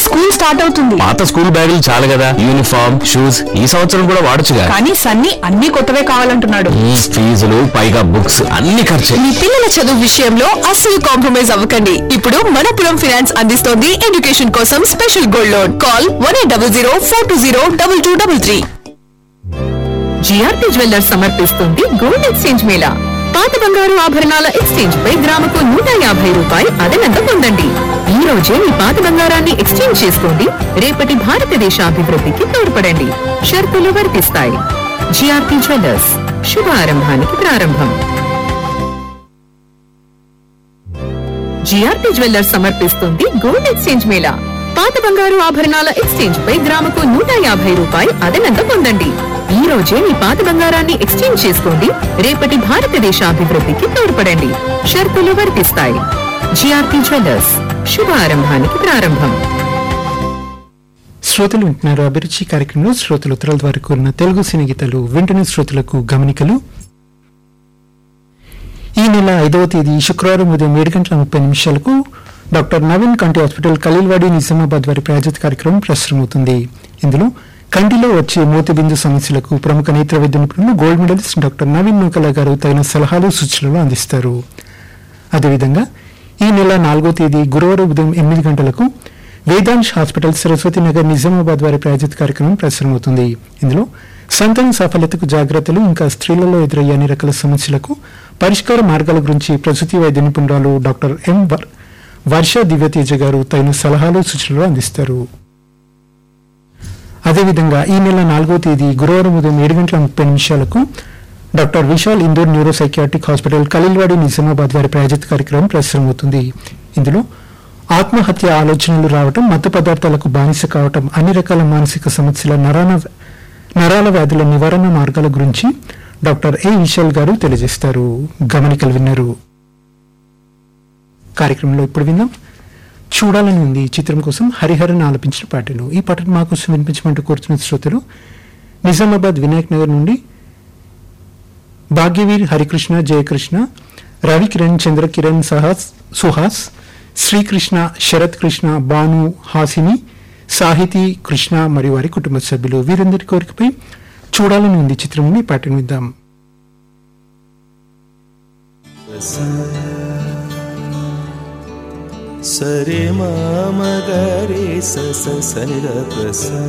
school start అవుతుంది పాత school బ్యాగులు చాలు కదా యూనిఫామ్ షూస్ ఈ సంవత్సరం కూడా వాడొచ్చుగా కానీ సన్నీ అన్ని కొత్తవే కావాలంటున్నాడు ఈ ఫీజులు పైగా బుక్స్ అన్ని ఖర్చే మీ పిల్లల చదువు విషయంలో అస్సలు కాంప్రమైజ్ అవ్వకండి ఇప్పుడు మనపురం ఫైనాన్స్ అందిస్తోంది ఎడ్యుకేషన్ కోసం special gold loan call one eight double zero four two zero double two double three GRP jewellers సమర్పిస్తుంది గోల్డ్ ఎక్స్చేంజ్ మేళా పాత బంగారు ఆభరణాల ఎక్స్చేంజ్ పై గ్రాముకు నూట యాభై రూపాయలు అదనంగా పొందండి ఈ రోజే మీ పాత బంగారాన్ని ఎక్స్చేంజ్ చేసుకోండి రేపటి భారతదేశ అభివృద్ధికి తోడ్పడండి షరతులు వర్తిస్తాయి జిఆర్పి జ్యువెల్లర్స్ శుభారంభానికి ప్రారంభం జిఆర్పి జ్యువెల్లర్స్ సమర్పిస్తుంది గోల్డ్ ఎక్స్చేంజ్ మేళా పాత బంగారు ఆభరణాల ఎక్స్చేంజ్ పై గ్రాముకు నూట యాభై రూపాయలు అదనంగా పొందండి ఈ రోజే మీ పాత బంగారాన్ని ఎక్స్చేంజ్ చేసుకోండి రేపటి భారతదేశ అభివృద్ధికి తోడ్పడండి షరతులు వర్తిస్తాయి జిఆర్పి జ్యువెల్లర్స్ శుభారంభానికి ప్రారంభం శ్రోతలు వింటున్నారు అభిరుచి కార్యక్రమంలో శ్రోతలు ఉత్తరాల ద్వారా కోరిన తెలుగు సినీ గీతాలు వింటున్న శ్రోతలకు గమనికలు ఈ నెల ఐదవ తేదీ శుక్రవారం ఉదయం ఏడు గంటల ముప్పై నిమిషాలకు డాక్టర్ నవీన్ కంటి హాస్పిటల్ ఖలీల్వాడి నిజామాబాద్ వారి ప్రాయోజిత కార్యక్రమం ప్రసారమవుతుంది ఇందులో కంటిలో వచ్చే మోతిబిందు సమస్యలకు ప్రముఖ నేత్ర వైద్య నిపుణులు gold medalist doctor Naveen Nukala గారు తగిన సలహాలు సూచనలు అందిస్తారు అదేవిధంగా ఈ నెల నాలుగో తేదీ గురువారం ఉదయం ఎనిమిది గంటలకు వేదాంశ్ హాస్పిటల్ సరస్వతి నగర్ నిజామాబాద్ వారి ప్రాయోజిత కార్యక్రమం ప్రసారమవుతుంది ఇందులో సంతాన సాఫల్యతకు జాగ్రత్తలు ఇంకా స్త్రీలలో ఎదురయ్యే అన్ని రకాల సమస్యలకు పరిష్కార మార్గాల గురించి ప్రసూతి వైద్య నిపుణురాలు డాక్టర్ ఎం వర్- వర్ష దివ్యతేజ గారు తగిన సలహాలు సూచనలు అందిస్తారు అదేవిధంగా ఈ నెల నాలుగో తేదీ గురువారం ఉదయం ఏడు గంటల ముప్పై నిమిషాలకు doctor Vishal Indore neuro psychiatric hospital Kalilwadi Nizamabad వారి ప్రాయోజిత కార్యక్రమం ప్రసారమవుతుంది ఇందులో ఆత్మహత్య ఆలోచనలు రావటం మత్తు పదార్థాలకు బానిస కావటం అన్ని రకాల మానసిక సమస్యల నరాల నరాల వ్యాధుల నివారణ మార్గాల గురించి డాక్టర్ ఏ విశాల్ గారు తెలియజేస్తారు గమనికలు విన్నారు కార్యక్రమంలో ఇప్పుడు విందాం చూడాలని ఉంది ఈ చిత్రం కోసం హరిహరన్ ఆలపించిన పాటలు ఈ పాటను మా కోసం వినిపించమంటూ కోరుతున్న శ్రోతలు నిజామాబాద్ వినాయక్ నగర్ నుండి భాగ్యవీర్ హరికృష్ణ జయకృష్ణ రవి కిరణ్ చంద్ర కిరణ్ సహాస్ సుహాస్ శ్రీకృష్ణ శరత్ కృష్ణ భాను హాసిని సాహితీ కృష్ణ మరియు వారి కుటుంబ సభ్యులు వీరందరి కోరికపై చూడాలని ఉంది ఈ చిత్రం నుండి ఈ పాటను విద్దాం సరే మామ గరే స స సని ద ప స